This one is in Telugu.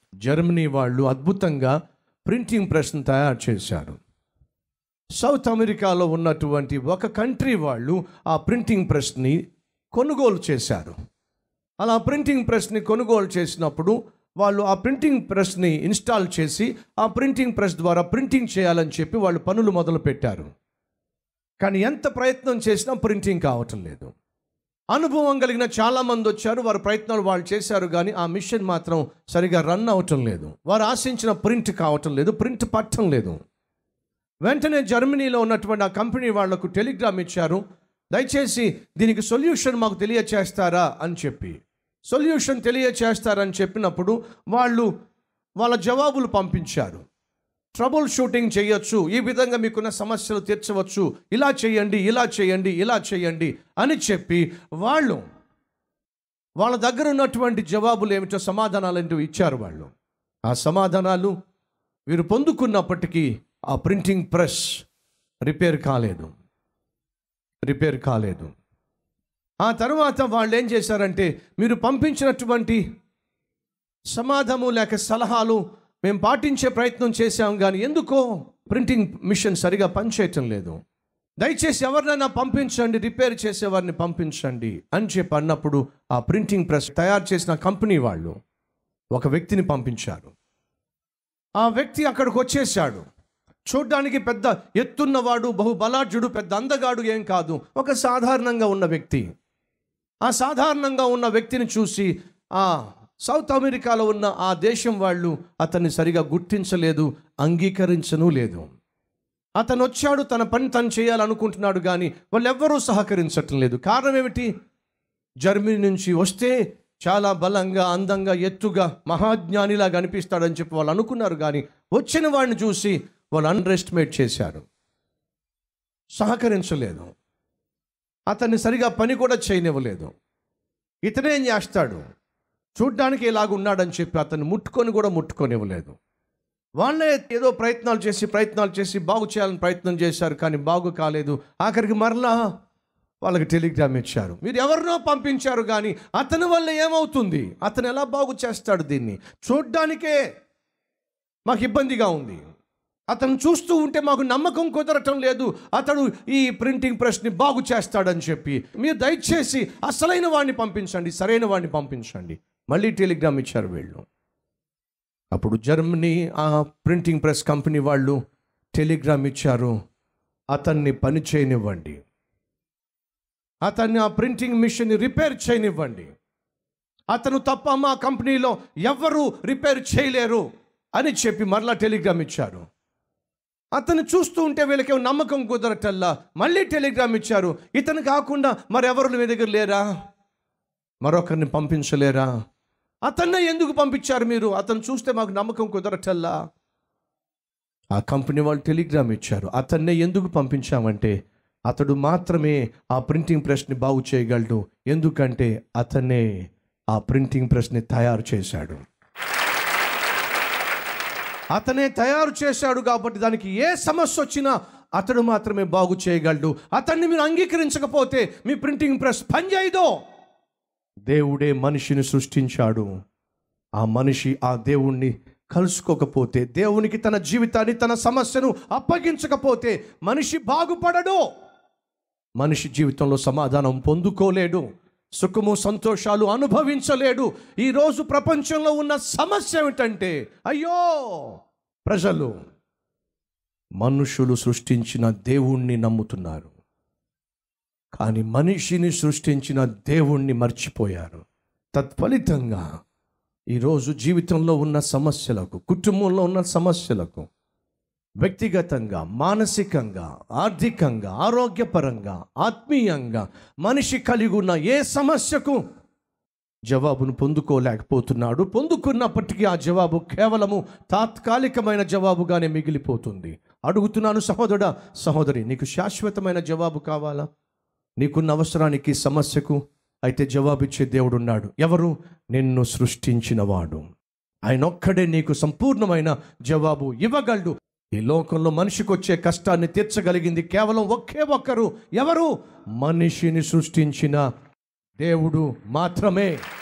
జర్మనీ వాళ్ళు అద్భుతంగా ప్రింటింగ్ ప్రెస్ను తయారు చేశారు సౌత్ అమెరికాలో ఉన్నటువంటి ఒక కంట్రీ వాళ్ళు ఆ ప్రింటింగ్ ప్రెస్ని కొనుగోలు చేశారు అలా ప్రింటింగ్ ప్రెస్ని కొనుగోలు చేసినప్పుడు వాళ్ళు ఆ ప్రింటింగ్ ప్రెస్ని ఇన్స్టాల్ చేసి ఆ ప్రింటింగ్ ప్రెస్ ద్వారా ప్రింటింగ్ చేయాలని చెప్పి వాళ్ళు పనులు మొదలు పెట్టారు కానీ ఎంత ప్రయత్నం చేసినా ప్రింటింగ్ కావటం లేదు అనుభవం కలిగిన చాలామంది వచ్చారు వారి ప్రయత్నాలు వాళ్ళు చేశారు కానీ ఆ మిషన్ మాత్రం సరిగా రన్ అవటం లేదు వారు ఆశించిన ప్రింట్ కావటం లేదు ప్రింట్ పట్టం లేదు వెంటనే జర్మనీలో ఉన్నటువంటి ఆ కంపెనీ వాళ్లకు టెలిగ్రామ్ ఇచ్చారు దయచేసి దీనికి సొల్యూషన్ మాకు తెలియచేస్తారా అని చెప్పి సొల్యూషన్ తెలియచేస్తారని చెప్పినప్పుడు వాళ్ళు వాళ్ళ జవాబులు పంపించారు ట్రబుల్ షూటింగ్ చేయొచ్చు ఈ విధంగా మీకున్న సమస్యలు తీర్చవచ్చు ఇలా చేయండి ఇలా చేయండి ఇలా చేయండి అని చెప్పి వాళ్ళు వాళ్ళ దగ్గర ఉన్నటువంటి జవాబులు ఏమిటో సమాధానాలు ఏంటో ఇచ్చారు వాళ్ళు ఆ సమాధానాలు వీరు పొందుకున్నప్పటికీ ఆ ప్రింటింగ్ ప్రెస్ రిపేర్ కాలేదు రిపేర్ కాలేదు ఆ తర్వాత వాళ్ళు ఏం చేశారంటే మీరు పంపించినటువంటి సమాధము లేక సలహాలు మేము పాటించే ప్రయత్నం చేశాం కానీ ఎందుకో ప్రింటింగ్ మిషన్ సరిగా పనిచేయటం లేదు దయచేసి ఎవరినైనా పంపించండి రిపేర్ చేసేవారిని పంపించండి అని చెప్పి అన్నప్పుడు ఆ ప్రింటింగ్ ప్రెస్ తయారు చేసిన కంపెనీ వాళ్ళు ఒక వ్యక్తిని పంపించారు ఆ వ్యక్తి అక్కడికి వచ్చేసాడు చూడ్డానికి పెద్ద ఎత్తున్నవాడు బహుబలాఢ్యుడు పెద్ద అందగాడు ఏం కాదు ఒక సాధారణంగా ఉన్న వ్యక్తి ఆ సాధారణంగా ఉన్న వ్యక్తిని చూసి ఆ సౌత్ అమెరికాలో ఉన్న ఆ దేశం వాళ్ళు అతన్ని సరిగా గుర్తించలేదు అంగీకరించను లేదు అతను వచ్చాడు తన పని తను చేయాలనుకుంటున్నాడు కానీ వాళ్ళెవ్వరూ సహకరించటం లేదు కారణం ఏమిటి జర్మనీ నుంచి వస్తే చాలా బలంగా అందంగా ఎత్తుగా మహాజ్ఞానిలా కనిపిస్తాడని చెప్పి వాళ్ళు అనుకున్నారు కానీ వచ్చిన వాడిని చూసి వాళ్ళు అండర్ ఎస్టిమేట్ చేశారు సహకరించలేదు అతన్ని సరిగా పని కూడా చేయనివ్వలేదు ఇతనేం చేస్తాడు చూడ్డానికి ఇలాగ ఉన్నాడని చెప్పి అతన్ని ముట్టుకొని కూడా ముట్టుకొనివ్వలేదు వాళ్ళే ఏదో ప్రయత్నాలు చేసి ప్రయత్నాలు చేసి బాగు చేయాలని ప్రయత్నం చేశారు కానీ బాగు కాలేదు ఆఖరికి మరలా వాళ్ళకి టెలిగ్రామ్ ఇచ్చారు మీరు ఎవరినో పంపించారు కానీ అతని వల్ల ఏమవుతుంది అతను ఎలా బాగు చేస్తాడు దీన్ని చూడ్డానికే మాకు ఇబ్బందిగా ఉంది అతను చూస్తూ ఉంటే మాకు నమ్మకం కుదరటం లేదు అతడు ఈ ప్రింటింగ్ ప్రెస్ని బాగు చేస్తాడని చెప్పి మీరు దయచేసి అసలైన వాడిని పంపించండి సరైన వాడిని పంపించండి మళ్ళీ టెలిగ్రామ్ ఇచ్చారు వీళ్ళు అప్పుడు జర్మనీ ఆ ప్రింటింగ్ ప్రెస్ కంపెనీ వాళ్ళు టెలిగ్రామ్ ఇచ్చారు అతన్ని పని చేయనివ్వండి అతన్ని ఆ ప్రింటింగ్ మిషన్ రిపేర్ చేయనివ్వండి అతను తప్ప మా కంపెనీలో ఎవ్వరూ రిపేర్ చేయలేరు అని చెప్పి మరలా టెలిగ్రామ్ ఇచ్చారు అతను చూస్తూ ఉంటే వీళ్ళకి నమ్మకం కుదరటల్లా మళ్ళీ టెలిగ్రామ్ ఇచ్చారు ఇతను కాకుండా మరెవరు మీ దగ్గర లేరా మరొకరిని పంపించలేరా అతన్నే ఎందుకు పంపించారు మీరు అతను చూస్తే మాకు నమ్మకం కుదరటల్లా ఆ కంపెనీ వాళ్ళు టెలిగ్రామ్ ఇచ్చారు అతన్నే ఎందుకు పంపించామంటే అతడు మాత్రమే ఆ ప్రింటింగ్ ప్రెస్ని బాగు చేయగలడు ఎందుకంటే అతనే ఆ ప్రింటింగ్ ప్రెస్ని తయారు చేశాడు అతనే తయారు చేశాడు కాబట్టి దానికి ఏ సమస్య వచ్చినా అతడు మాత్రమే బాగు చేయగలడు అతన్ని మీరు అంగీకరించకపోతే మీ ప్రింటింగ్ ప్రెస్ పనిచేయదు దేవుడే మనిషిని సృష్టించాడు ఆ మనిషి ఆ దేవుణ్ణి కలుసుకోకపోతే దేవునికి తన జీవితాన్ని తన సమస్యను అప్పగించకపోతే మనిషి బాగుపడడు మనిషి జీవితంలో సమాధానం పొందుకోలేడు సుఖము సంతోషాలు అనుభవించలేడు ఈరోజు ప్రపంచంలో ఉన్న సమస్య ఏమిటంటే అయ్యో ప్రజలు మనుషులు సృష్టించిన దేవుణ్ణి నమ్ముతున్నారు కానీ మనిషిని సృష్టించిన దేవుణ్ణి మర్చిపోయారు తత్ఫలితంగా ఈరోజు జీవితంలో ఉన్న సమస్యలకు కుటుంబంలో ఉన్న సమస్యలకు వ్యక్తిగతంగా మానసికంగా ఆర్థికంగా ఆరోగ్యపరంగా ఆత్మీయంగా మనిషి కలిగి ఉన్న ఏ సమస్యకు జవాబును పొందుకోలేకపోతున్నాడు పొందుకున్నప్పటికీ ఆ జవాబు కేవలము తాత్కాలికమైన జవాబుగానే మిగిలిపోతుంది అడుగుతున్నాను సహోదరుడా సహోదరి నీకు శాశ్వతమైన జవాబు కావాలా నీకున్న అవసరానికి సమస్యకు అయితే జవాబిచ్చే దేవుడు ఉన్నాడు ఎవరు నిన్ను సృష్టించినవాడు ఆయన ఒక్కడే నీకు సంపూర్ణమైన జవాబు ఇవ్వగలడు ఈ లోకంలో మనిషికి వచ్చే కష్టాన్ని తీర్చగలిగింది కేవలం ఒకే ఒక్కరు ఎవరు మనిషిని సృష్టించిన దేవుడు మాత్రమే